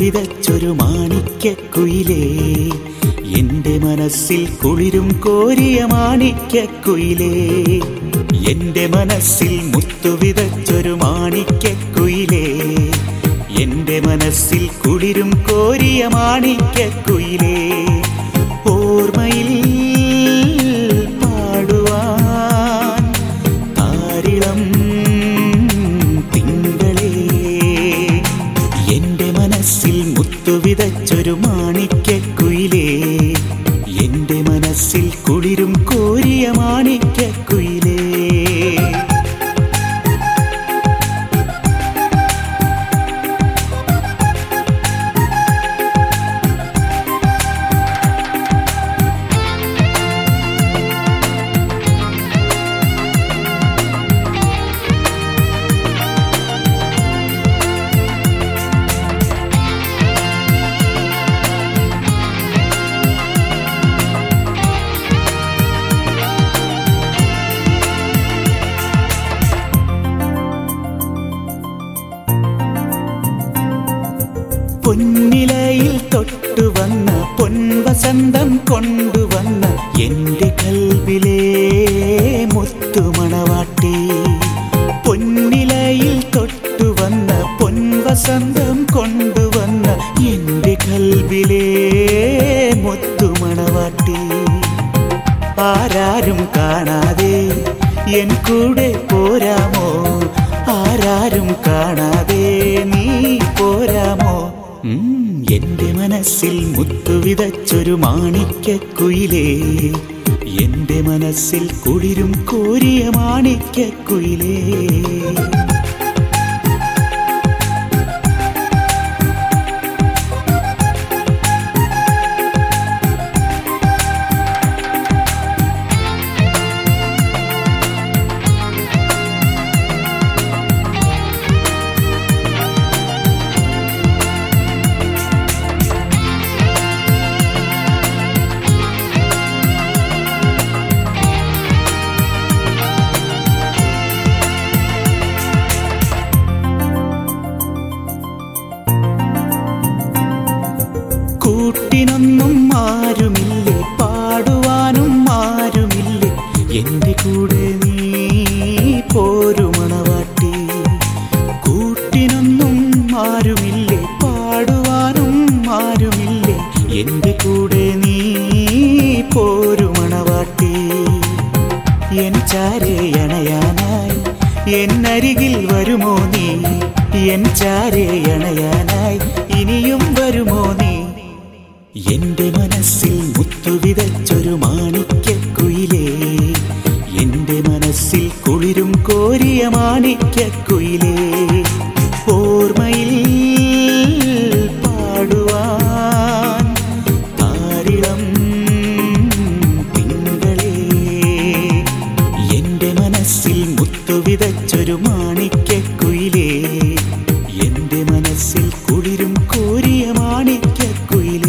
വിതച്ചൊരു മാണിക്യക്കുയിലേ എന്റെ മനസ്സിൽ കുളിരും കോരിയ മാണിക്യക്കുയിലേ എന്റെ മനസ്സിൽ മുത്തു വിതച്ചൊരു മാണിക്യക്കുയിലേ എന്റെ മനസ്സിൽ കുളിരും കോരിയ മാണിക്യക്കുയിലേ ഓർമ്മയിൽ പാടുവാൻ താരിളം തിങ്കളേ എന്റെ മനസ്സിൽ മുത്തു വിതച്ചൊരു മാണിക്യക്കുയിലേ എന്റെ മനസ്സിൽ കുളിരും കോരിയ മാണിക്യക്കുയിലേ പൊന്നിലയിൽ തൊട്ടുവന്ന പൊൻവസന്തം കൊണ്ടുവന്ന എന്റെ കൽവിലെ മുത്തുമണവാട്ടി പൊന്നിലയിൽ തൊട്ടുവന്ന പൊൻവസന്തം കൊണ്ടുവന്ന എന്റെ കൽവിലെ മുത്തുമണവാട്ടി ആരാരും കാണാതെ എൻ കൂടെ പോരാമോ ആരാരും കാണാതെ നീ പോരാമോ ഉം, എന്റെ മനസ്സിൽ മുത്തു വിതച്ചൊരു മാണിക്യക്കുയിലേ എന്റെ മനസ്സിൽ കുളിരും കോരിയ മാണിക്യക്കുയിലേ കൂട്ടിനൊന്നും ആരുമില്ലേ പാടുവാനും ആരുമില്ലേ എന്റെ കൂടെ നീ പോരുമണവാട്ടി കൂട്ടിനൊന്നും ആരുമില്ലേ പാടുവാനും ആരുമില്ലേ എന്റെ കൂടെ നീ പോരുമണവാട്ടി എൻ ചാരയണയാനായി എന്നരികിൽ വരുമോ നീ എൻ ചാരയണയാനായി ഇനിയും വരുമോ നീ എന്റെ മനസ്സിൽ മുത്തു വിതച്ചൊരു മാണിക്യക്കുയിലേ എന്റെ മനസ്സിൽ കുളിരും കോരിയ മാണിക്യക്കുയിലേ ഓർമ്മയിൽ പാടുവാൻ താരിളം തിങ്കളേ എന്റെ മനസ്സിൽ മുത്തു വിതച്ചൊരു മാണിക്യക്കുയിലേ എന്റെ മനസ്സിൽ കുളിരും കോരിയ മാണിക്യക്കുയിലേ